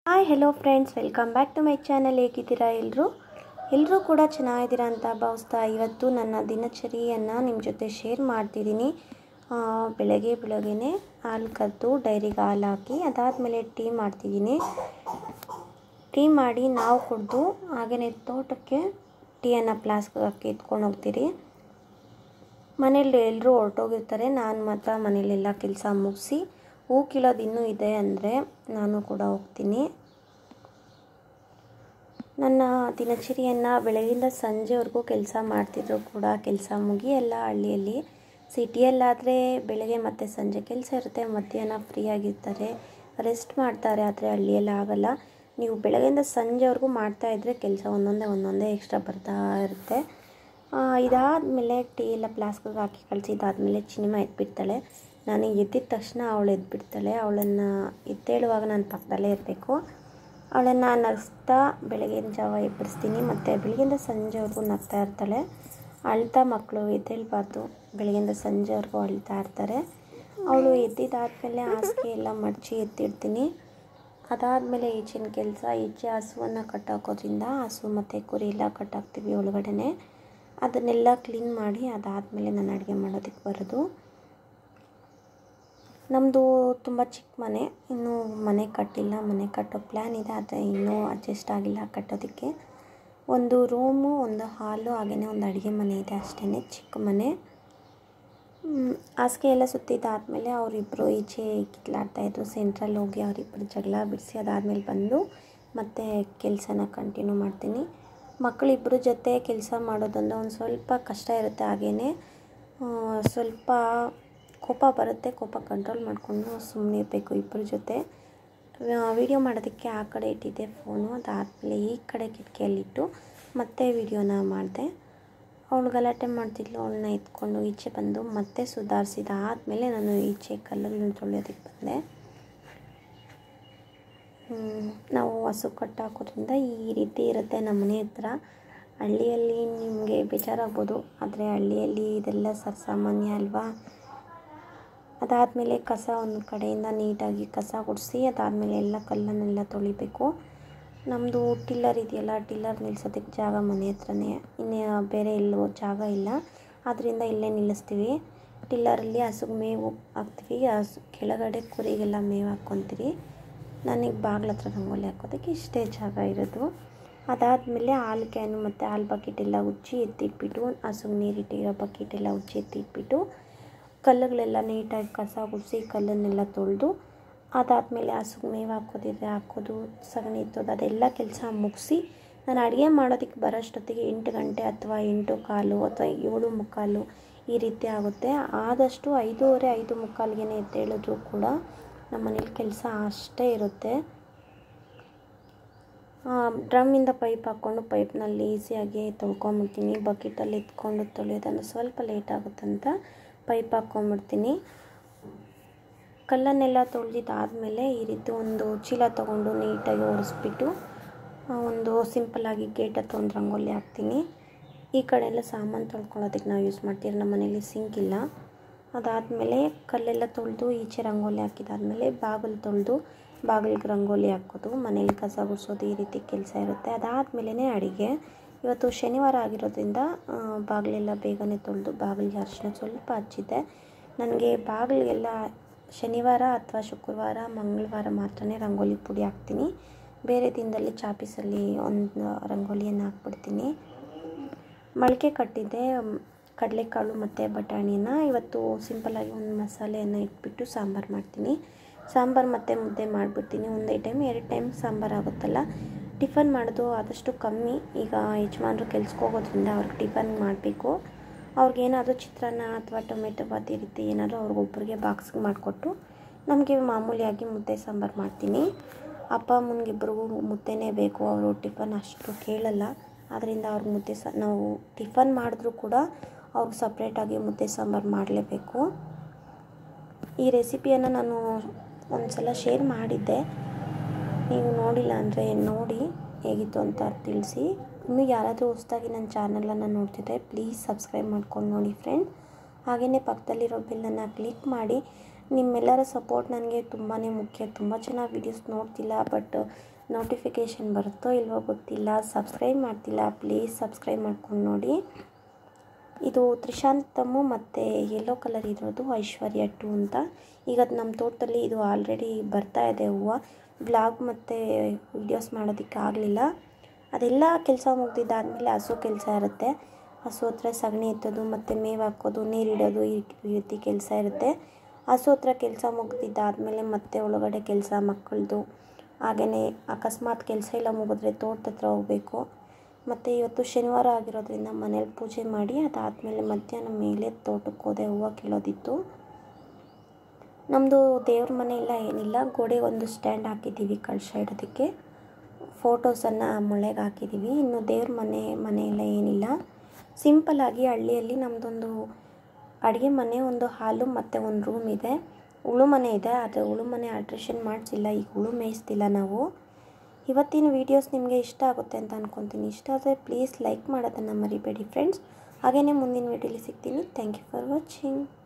hi hello friends welcome back to my channel ಹೇಗಿದ್ದೀರಾ ಎಲ್ಲರೂ ಎಲ್ಲರೂ ಕೂಡ ಚೆನ್ನಾಗಿದ್ದೀರಾ ಅಂತ ಭಾವಿಸ್ತಾ ಇವತ್ತು ನನ್ನ ದಿನಚರಿಯನ್ನು ನಿಮ್ಮ ಜೊತೆ ಶೇರ್ ಮಾಡ್ತಿದ್ದೀನಿ ಆ, ಬೆಳಗ್ಗೆ ಬೆಳಗ್ಗೆನೆ ಹಾಲು ಕದ್ದು ಡೈರಿಗೆ ಹಾಲು ಹಾಕಿ ಅದಾದಮೇಲೆ ಟೀ ಮಾಡ್ತಿದ್ದೀನಿ ಟೀ ಮಾಡಿ ನಾವು ಕುಡಿದು ಹಾಗೆಯೇ ತೋಟಕ್ಕೆ ಟೀಯನ್ನು ಫ್ಲಾಸ್ಕ್ಗೆ ಹಾಕಿ ಎತ್ಕೊಂಡು ಹೋಗ್ತೀರಿ ಮನೇಲಿ ಎಲ್ಲರೂ ಹೊರಟೋಗಿರ್ತಾರೆ ನಾನು ಮಾತ್ರ ಮನೇಲೆಲ್ಲ ಕೆಲಸ ಮುಗಿಸಿ ಹೂ ಕೀಳೋದು ಇನ್ನೂ ಇದೆ ಅಂದರೆ ನಾನು ಕೂಡ ಹೋಗ್ತೀನಿ ನನ್ನ ದಿನಚರಿಯನ್ನು ಬೆಳಗಿಂದ ಸಂಜೆವರೆಗೂ ಕೆಲಸ ಮಾಡ್ತಿದ್ರು ಕೂಡ ಕೆಲಸ ಮುಗಿಯಲ್ಲ ಹಳ್ಳಿಯಲ್ಲಿ ಸಿಟಿಯಲ್ಲಾದರೆ ಬೆಳಗ್ಗೆ ಮತ್ತು ಸಂಜೆ ಕೆಲಸ ಇರುತ್ತೆ ಮಧ್ಯಾಹ್ನ ಫ್ರೀ ಆಗಿರ್ತಾರೆ ರೆಸ್ಟ್ ಮಾಡ್ತಾರೆ ಆದರೆ ಹಳ್ಳಿಯಲ್ಲಿ ಆಗಲ್ಲ ನೀವು ಬೆಳಗ್ಗೆಯಿಂದ ಸಂಜೆವರೆಗೂ ಮಾಡ್ತಾಯಿದ್ರೆ ಕೆಲಸ ಒಂದೊಂದೇ ಒಂದೊಂದೇ ಎಕ್ಸ್ಟ್ರಾ ಬರ್ತಾ ಇರುತ್ತೆ ಇದಾದಮೇಲೆ ಟೀ ಎಲ್ಲ ಫ್ಲಾಸ್ಕಿಗೆ ಹಾಕಿ ಕಳಿಸಿದಾದ್ಮೇಲೆ ಚಿನಿಮಾ ಎದ್ಬಿಡ್ತಾಳೆ ನಾನು ಎದ್ದಿದ ತಕ್ಷಣ ಅವಳು ಎದ್ಬಿಡ್ತಾಳೆ ಅವಳನ್ನು ಎದ್ದೇಳುವಾಗ ನಾನು ಪಕ್ಕದಲ್ಲೇ ಇರಬೇಕು ಅವಳನ್ನು ನಗಿಸ್ತಾ ಬೆಳಗಿನ ಜಾವ ಎಬ್ಬರಿಸ್ತೀನಿ ಮತ್ತು ಬೆಳಗ್ಗೆಯಿಂದ ಸಂಜೆವರೆಗೂ ನಗ್ತಾ ಇರ್ತಾಳೆ ಅಳ್ತಾ ಮಕ್ಕಳು ಎದ್ದೇಳಬಾರ್ದು ಬೆಳಗ್ಗೆಯಿಂದ ಸಂಜೆವರೆಗೂ ಅಳ್ತಾ ಇರ್ತಾರೆ ಅವಳು ಎದ್ದಿದ್ದಾದಮೇಲೆ ಹಾಸಿಗೆ ಎಲ್ಲ ಮಡಚಿ ಎತ್ತಿಡ್ತೀನಿ ಅದಾದಮೇಲೆ ಈಚಿನ ಕೆಲಸ ಈಚೆ ಹಸುವನ್ನು ಕಟ್ಟಾಕೋದ್ರಿಂದ ಹಸು ಮತ್ತು ಕುರಿ ಎಲ್ಲ ಕಟ್ಟಾಕ್ತೀವಿ ಒಳಗಡೆ ಅದನ್ನೆಲ್ಲ ಕ್ಲೀನ್ ಮಾಡಿ ಅದಾದಮೇಲೆ ನಾನು ಅಡುಗೆ ಮಾಡೋದಕ್ಕೆ ಬರೋದು ನಮ್ಮದು ತುಂಬ ಚಿಕ್ಕ ಮನೆ ಇನ್ನೂ ಮನೆ ಕಟ್ಟಿಲ್ಲ ಮನೆ ಕಟ್ಟೋ ಪ್ಲ್ಯಾನ್ ಇದೆ ಆದರೆ ಇನ್ನೂ ಅಡ್ಜಸ್ಟ್ ಆಗಿಲ್ಲ ಕಟ್ಟೋದಕ್ಕೆ ಒಂದು ರೂಮು ಒಂದು ಹಾಲು ಹಾಗೆಯೇ ಒಂದು ಅಡುಗೆ ಮನೆ ಇದೆ ಅಷ್ಟೇ ಚಿಕ್ಕ ಮನೆ ಮ್, ಹಾಸಿಗೆ ಎಲ್ಲ ಸುತ್ತಿದ್ದಾದಮೇಲೆ ಅವರಿಬ್ಬರು ಈಚೆ ಕಿತ್ಲಾಡ್ತಾಯಿದ್ರು ಸೆಂಟ್ರಲ್ಲಿ ಹೋಗಿ ಅವರಿಬ್ಬರು ಜಗಳ ಬಿಡಿಸಿ ಅದಾದಮೇಲೆ ಬಂದು ಮತ್ತೆ ಕೆಲಸನ ಕಂಟಿನ್ಯೂ ಮಾಡ್ತೀನಿ ಮಕ್ಕಳಿಬ್ಬರ ಜೊತೆ ಕೆಲಸ ಮಾಡೋದಂದ್ರೆ ಒಂದು ಸ್ವಲ್ಪ ಕಷ್ಟ ಇರುತ್ತೆ ಹಾಗೇ ಸ್ವಲ್ಪ ಕೋಪ ಬರುತ್ತೆ ಕೋಪ ಕಂಟ್ರೋಲ್ ಮಾಡಿಕೊಂಡು ಸುಮ್ಮನೆ ಇರಬೇಕು ಇಬ್ಬರ ಜೊತೆ ವಿಡಿಯೋ ಮಾಡೋದಕ್ಕೆ ಆ ಕಡೆ ಇಟ್ಟಿದ್ದೆ ಫೋನು ಅದಾದಮೇಲೆ ಈ ಕಡೆ ಕಿಟಕಿಯಲ್ಲಿಟ್ಟು ಮತ್ತೆ ವಿಡಿಯೋನ ಮಾಡಿದೆ ಅವಳು ಗಲಾಟೆ ಮಾಡ್ತಿದ್ಲು ಅವಳನ್ನ ಎತ್ಕೊಂಡು ಈಚೆ ಬಂದು ಮತ್ತೆ ಸುಧಾರಿಸಿದ ಆದಮೇಲೆ ನಾನು ಈಚೆ ಕಲ್ಲನ್ನು ತೊಳೆಯೋದಕ್ಕೆ ಬಂದೆ ಹ್ಮ್, ನಾವು ಹಸು ಕಟ್ಟಾಕೋದ್ರಿಂದ ಈ ರೀತಿ ಇರುತ್ತೆ ನಮ್ಮ ಮನೆ ಹತ್ರ ಹಳ್ಳಿಯಲ್ಲಿ ನಿಮಗೆ ಬೇಜಾರಾಗ್ಬೋದು ಆದರೆ ಹಳ್ಳಿಯಲ್ಲಿ ಇದೆಲ್ಲ ಸರ್ಸಾಮಾನ್ಯ ಅಲ್ವಾ ಅದಾದಮೇಲೆ ಕಸ ಒಂದು ಕಡೆಯಿಂದ ನೀಟಾಗಿ ಕಸ ಗುಡಿಸಿ ಅದಾದಮೇಲೆ ಎಲ್ಲ ಕಲ್ಲನ್ನೆಲ್ಲ ತೊಳಿಬೇಕು ನಮ್ಮದು ಟಿಲ್ಲರ್ ಇದೆಯಲ್ಲ ಟಿಲ್ಲರ್ ನಿಲ್ಸೋದಕ್ಕೆ ಜಾಗ ಮನೆ ಹತ್ರನೇ ಇನ್ನು ಬೇರೆ ಎಲ್ಲೂ ಜಾಗ ಇಲ್ಲ ಆದ್ದರಿಂದ ಇಲ್ಲೇ ನಿಲ್ಲಿಸ್ತೀವಿ ಟಿಲ್ಲರಲ್ಲಿ ಹಸುಗೆ ಮೇವು ಹಾಕ್ತೀವಿ ಹಸು ಕೆಳಗಡೆ ಕುರಿಗೆಲ್ಲ ಮೇವು ಹಾಕ್ಕೊತೀವಿ ನನಗೆ ಬಾಗ್ಲ ಹತ್ರ ರಂಗೋಲಿ ಹಾಕೋದಕ್ಕೆ ಇಷ್ಟೇ ಜಾಗ ಇರೋದು ಅದಾದಮೇಲೆ ಹಾಲು ಕ್ಯಾನು ಮತ್ತು ಹಾಲು ಬಕೆಟ್ ಎಲ್ಲ ಉಜ್ಜಿ ಎತ್ತಿಟ್ಬಿಟ್ಟು ಹಸುಗೆ ನೀರಿಟ್ಟಿರೋ ಬಕೆಟ್ ಎಲ್ಲ ಉಜ್ಜಿ ಎತ್ತಿಟ್ಬಿಟ್ಟು ಕಲ್ಲುಗಳೆಲ್ಲ ನೀಟಾಗಿ ಕಸ ಗುಡಿಸಿ ಕಲ್ಲನ್ನೆಲ್ಲ ತೊಳೆದು ಅದಾದಮೇಲೆ ಹಸುಗೆ ಮೇವು ಹಾಕೋದಿದ್ರೆ ಹಾಕೋದು ಸಗಣಿ ಎತ್ತೋದು ಅದೆಲ್ಲ ಕೆಲಸ ಮುಗಿಸಿ ನಾನು ಅಡುಗೆ ಮಾಡೋದಕ್ಕೆ ಬರೋಷ್ಟೊತ್ತಿಗೆ ಎಂಟು ಗಂಟೆ ಅಥವಾ ಎಂಟು ಕಾಲು ಅಥವಾ ಏಳು ಮುಕ್ಕಾಲು ಈ ರೀತಿ ಆಗುತ್ತೆ ಆದಷ್ಟು ಐದೂವರೆ ಐದು ಮುಕ್ಕಾಲಿಗೆ ಎದ್ದೇಳಿದ್ರು ಕೂಡ ನಮ್ಮ ಮನೇಲಿ ಕೆಲಸ ಅಷ್ಟೇ ಇರುತ್ತೆ ಡ್ರಮ್ಮಿಂದ ಪೈಪ್ ಹಾಕ್ಕೊಂಡು ಪೈಪ್ನಲ್ಲಿ ಈಸಿಯಾಗಿ ತೊಳ್ಕೊಂಬಿಡ್ತೀನಿ ಬಕೆಟಲ್ಲಿ ಎತ್ಕೊಂಡು ತೊಳೆಯೋದಂದ್ರೆ ಸ್ವಲ್ಪ ಲೇಟ್ ಆಗುತ್ತಂತ ಪೈಪ್ ಹಾಕ್ಕೊಂಬಿಡ್ತೀನಿ ಕಲ್ಲನ್ನೆಲ್ಲ ತೊಳೆದಿದ್ದಾದಮೇಲೆ ಈ ರೀತಿ ಒಂದು ಚೀಲ ತೊಗೊಂಡು ನೀಟಾಗಿ ಒರೆಸ್ಬಿಟ್ಟು ಆ, ಒಂದು ಸಿಂಪಲ್ಲಾಗಿ ಗೇಟ್ ಹತ್ರ ಒಂದು ರಂಗೋಲಿ ಹಾಕ್ತೀನಿ ಈ ಕಡೆ ಎಲ್ಲ ಸಾಮಾನು ತೊಳ್ಕೊಳ್ಳೋದಕ್ಕೆ ನಾವು ಯೂಸ್ ಮಾಡ್ತೀವಿ ನಮ್ಮ ಮನೇಲಿ ಸಿಂಕ್ ಇಲ್ಲ ಅದಾದಮೇಲೆ ಕಲ್ಲೆಲ್ಲ ತೊಳೆದು ಈಚೆ ರಂಗೋಲಿ ಹಾಕಿದಾದ್ಮೇಲೆ ಬಾಗಿಲು ತೊಳೆದು ಬಾಗಿಲಿಗೆ ರಂಗೋಲಿ ಹಾಕೋದು ಮನೇಲಿ ಕಸ ಗುಡಿಸೋದು ಈ ರೀತಿ ಕೆಲಸ ಇರುತ್ತೆ ಅದಾದಮೇಲೆ ಅಡುಗೆ ಇವತ್ತು ಶನಿವಾರ ಆಗಿರೋದ್ರಿಂದ ಆ, ಬಾಗಿಲೆಲ್ಲ ಬೇಗನೆ ತೊಳೆದು ಬಾಗಿಲಿಗೆ ಅರಿಶಿನ ಸ್ವಲ್ಪ ಹಚ್ಚಿದ್ದೆ ನನಗೆ ಬಾಗಿಲಿಗೆಲ್ಲ ಶನಿವಾರ ಅಥವಾ ಶುಕ್ರವಾರ ಮಂಗಳವಾರ ಮಾತ್ರನೇ ರಂಗೋಲಿ ಪುಡಿ ಹಾಕ್ತೀನಿ ಬೇರೆ ದಿನದಲ್ಲಿ ಚಾಪೀಸಲ್ಲಿ ಒಂದು ರಂಗೋಲಿಯನ್ನು ಹಾಕ್ಬಿಡ್ತೀನಿ ಮೊಳಕೆ ಕಟ್ಟಿದ್ದೆ ಮ್, ಕಡಲೆಕಾಳು ಮತ್ತು ಬಟಾಣಿನ ಇವತ್ತು ಸಿಂಪಲ್ಲಾಗಿ ಒಂದು ಮಸಾಲೆಯನ್ನು ಇಟ್ಬಿಟ್ಟು ಸಾಂಬಾರು ಮಾಡ್ತೀನಿ ಸಾಂಬಾರು ಮತ್ತು ಮುದ್ದೆ ಮಾಡಿಬಿಡ್ತೀನಿ ಒಂದೇ ಟೈಮ್ ಎರಡು ಟೈಮ್ ಸಾಂಬಾರು ಆಗುತ್ತಲ್ಲ ಟಿಫನ್ ಮಾಡೋದು ಆದಷ್ಟು ಕಮ್ಮಿ ಈಗ ಯಜಮಾನ್ರು ಕೆಲ್ಸಕ್ಕೆ ಹೋಗೋದ್ರಿಂದ ಅವ್ರಿಗೆ ಟಿಫನ್ ಮಾಡಬೇಕು ಅವ್ರಿಗೇನಾದರೂ ಚಿತ್ರಾನ್ನ ಅಥವಾ ಟೊಮೆಟೊ ಬಾತ್ ಈ ರೀತಿ ಏನಾದರೂ ಅವ್ರಿಗೊಬ್ಬರಿಗೆ ಬಾಕ್ಸ್ಗೆ ಮಾಡಿಕೊಟ್ಟು ನಮಗೆ ಮಾಮೂಲಿಯಾಗಿ ಮುದ್ದೆ ಸಾಂಬಾರು ಮಾಡ್ತೀನಿ ಅಪ್ಪ ಅಮ್ಮನಿಗಿಬ್ರಿಗೂ ಮುದ್ದೆನೇ ಬೇಕು ಅವರು ಟಿಫನ್ ಅಷ್ಟು ಕೇಳಲ್ಲ ಆದ್ದರಿಂದ ಅವ್ರಿಗೆ ಮುದ್ದೆ ಸ ನಾವು ಟಿಫನ್ ಮಾಡಿದ್ರೂ ಕೂಡ ಅವ್ರಿಗೆ ಸಪ್ರೇಟಾಗಿ ಮುದ್ದೆ ಸಾಂಬಾರು ಮಾಡಲೇಬೇಕು ಈ ರೆಸಿಪಿಯನ್ನು ನಾನು ಒಂದು ಸಲ ಶೇರ್ ಮಾಡಿದ್ದೆ ನೀವು ನೋಡಿಲ್ಲ ಅಂದರೆ ನೋಡಿ ಹೇಗಿತ್ತು ಅಂತ ತಿಳಿಸಿ ಇನ್ನೂ ಯಾರಾದರೂ ಹೊಸ್ದಾಗಿ ನನ್ನ ಚಾನಲನ್ನು ನೋಡ್ತಿದ್ರೆ ಪ್ಲೀಸ್ ಸಬ್ಸ್ಕ್ರೈಬ್ ಮಾಡ್ಕೊಂಡು ನೋಡಿ ಫ್ರೆಂಡ್ ಹಾಗೆಯೇ ಪಕ್ಕದಲ್ಲಿರೋ ಬೆಲ್ಲನ್ನು ಕ್ಲಿಕ್ ಮಾಡಿ ನಿಮ್ಮೆಲ್ಲರ ಸಪೋರ್ಟ್ ನನಗೆ ತುಂಬಾ ಮುಖ್ಯ ತುಂಬ ಚೆನ್ನಾಗಿ ವೀಡಿಯೋಸ್ ನೋಡ್ತಿಲ್ಲ ಬಟ್ ನೋಟಿಫಿಕೇಷನ್ ಬರುತ್ತೋ ಇಲ್ವೋ ಗೊತ್ತಿಲ್ಲ ಸಬ್ಸ್ಕ್ರೈಬ್ ಮಾಡ್ತಿಲ್ಲ ಪ್ಲೀಸ್ ಸಬ್ಸ್ಕ್ರೈಬ್ ಮಾಡ್ಕೊಂಡು ನೋಡಿ ಇದು ತ್ರಿಶಾಂತಮು ಮತ್ತು ಯೆಲ್ಲೋ ಕಲರ್ ಇರೋದು ಐಶ್ವರ್ಯ ಟು ಅಂತ ಈಗ ಅದು ನಮ್ಮ ತೋಟದಲ್ಲಿ ಇದು ಆಲ್ರೆಡಿ ಬರ್ತಾ ಇದೆ ಹೂವು ಬ್ಲಾಗ್ ಮತ್ತು ವೀಡಿಯೋಸ್ ಮಾಡೋದಕ್ಕೆ ಆಗಲಿಲ್ಲ ಅದೆಲ್ಲ ಕೆಲಸ ಮುಗ್ದಿದ್ದಾದಮೇಲೆ ಹಸು ಕೆಲಸ ಇರುತ್ತೆ ಹಸು ಹತ್ರ ಸಗಣಿ ಎತ್ತೋದು ಮತ್ತು ಮೇವು ಹಾಕೋದು ನೀರಿಡೋದು ಈ ರೀತಿ ಕೆಲಸ ಇರುತ್ತೆ ಹಸು ಹತ್ರ ಕೆಲಸ ಮುಗ್ದಿದ್ದಾದಮೇಲೆ ಮತ್ತೆ ಒಳಗಡೆ ಕೆಲಸ ಮಕ್ಕಳದು ಹಾಗೆಯೇ ಅಕಸ್ಮಾತ್ ಕೆಲಸ ಎಲ್ಲ ಮುಗಿದ್ರೆ ತೋಟದ ಹತ್ರ ಹೋಗಬೇಕು ಮತ್ತು ಇವತ್ತು ಶನಿವಾರ ಆಗಿರೋದ್ರಿಂದ ಮನೇಲಿ ಪೂಜೆ ಮಾಡಿ ಅದಾದಮೇಲೆ ಮಧ್ಯಾಹ್ನ ಮೇಲೆ ತೋಟಕ್ಕೆ ಹೋದೆ ಹೂವು ಕೀಳೋದಿತ್ತು ನಮ್ಮದು ದೇವ್ರ ಮನೆ ಎಲ್ಲ ಏನಿಲ್ಲ ಗೋಡೆಗೆ ಒಂದು ಸ್ಟ್ಯಾಂಡ್ ಹಾಕಿದ್ದೀವಿ ಕಳಶ ಇಡೋದಕ್ಕೆ ಫೋಟೋಸನ್ನು ಮೊಳೆಗೆ ಹಾಕಿದ್ದೀವಿ ಇನ್ನು ದೇವ್ರ ಮನೆ ಮನೆ ಎಲ್ಲ ಏನಿಲ್ಲ ಸಿಂಪಲ್ಲಾಗಿ ಹಳ್ಳಿಯಲ್ಲಿ ನಮ್ಮದೊಂದು ಅಡುಗೆ ಮನೆ ಒಂದು ಹಾಲು ಮತ್ತು ಒಂದು ರೂಮ್ ಇದೆ ಉಳು ಮನೆ ಇದೆ ಆದರೆ ಉಳು ಮನೆ ಆಲ್ಟ್ರೇಷನ್ ಮಾಡಿಸಿಲ್ಲ ಈಗ ಉಳು ಮೇಯಿಸ್ತಿಲ್ಲ ನಾವು ಇವತ್ತಿನ ವೀಡಿಯೋಸ್ ನಿಮಗೆ ಇಷ್ಟ ಆಗುತ್ತೆ ಅಂತ ಅಂದ್ಕೊತೀನಿ ಇಷ್ಟ ಆದರೆ ಪ್ಲೀಸ್ ಲೈಕ್ ಮಾಡೋದನ್ನು ಮರಿಬೇಡಿ ಫ್ರೆಂಡ್ಸ್ ಹಾಗೆಯೇ ಮುಂದಿನ ವೀಡಿಯೋಲಿ ಸಿಗ್ತೀನಿ ಥ್ಯಾಂಕ್ ಯು ಫಾರ್ ವಾಚಿಂಗ್